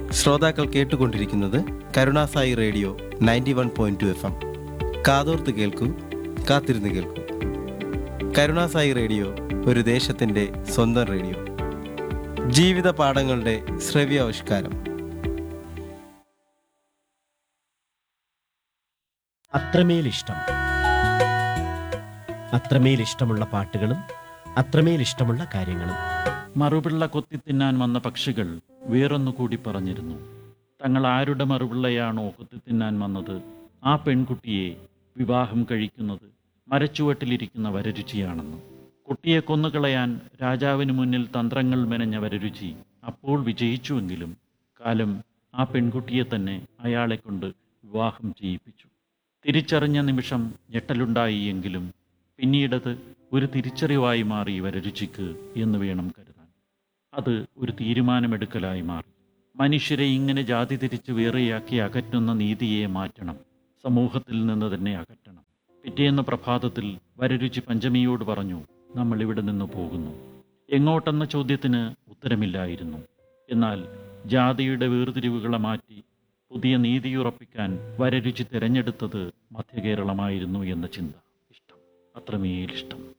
ശ്രോതാക്കൾ കേട്ടുകൊണ്ടിരിക്കുന്നത് കരുണാസായി radio ninety one point two F M കാതോർത്ത് കേൾക്കൂ കാത്തിരുന്ന് കേൾക്കൂ കരുണാസായി റേഡിയോ ഒരു ദേശത്തിൻ്റെ സ്വന്തം റേഡിയോ ജീവിത പാഠങ്ങളുടെ ശ്രവ്യാവിഷ്കാരം അത്രമേൽ ഇഷ്ടം അത്രമേൽ ഇഷ്ടമുള്ള പാട്ടുകളും അത്രമേൽ ഇഷ്ടമുള്ള കാര്യങ്ങളും മറുപിള്ള കൊത്തിത്തിന്നാൻ വന്ന പക്ഷികൾ വേറൊന്നുകൂടി പറഞ്ഞിരുന്നു തങ്ങൾ ആരുടെ മറുപിള്ളയാണോ കൊത്തിത്തിന്നാൻ വന്നത് ആ പെൺകുട്ടിയെ വിവാഹം കഴിക്കുന്നത് മരച്ചുവട്ടിലിരിക്കുന്ന വരരുചിയാണെന്ന് കുട്ടിയെ കൊന്നുകളയാൻ രാജാവിന് മുന്നിൽ തന്ത്രങ്ങൾ മെനഞ്ഞ വരരുചി അപ്പോൾ വിജയിച്ചുവെങ്കിലും കാലം ആ പെൺകുട്ടിയെ തന്നെ അയാളെ കൊണ്ട് വിവാഹം ചെയ്യിപ്പിച്ചു തിരിച്ചറിഞ്ഞ നിമിഷം ഞെട്ടലുണ്ടായി എങ്കിലും പിന്നീടത് ഒരു തിരിച്ചറിവായി മാറി വരരുചിക്ക് എന്ന് വേണം കരുതാൻ അത് ഒരു തീരുമാനമെടുക്കലായി മാറി മനുഷ്യരെ ഇങ്ങനെ ജാതി തിരിച്ച് വേറെയാക്കി അകറ്റുന്ന നീതിയെ മാറ്റണം സമൂഹത്തിൽ നിന്ന് തന്നെ അകറ്റണം പിറ്റേന്ന് പ്രഭാതത്തിൽ വരരുചി പഞ്ചമിയോട് പറഞ്ഞു നമ്മൾ ഇവിടെ നിന്ന് പോകുന്നു എങ്ങോട്ടെന്ന ചോദ്യത്തിന് ഉത്തരമില്ലായിരുന്നു എന്നാൽ ജാതിയുടെ വേർതിരിവുകളെ മാറ്റി പുതിയ നീതിയുറപ്പിക്കാൻ വരരുചി തിരഞ്ഞെടുത്തത് മധ്യകേരളമായിരുന്നു എന്ന ചിന്ത ഇഷ്ടം അത്രമേലിഷ്ടം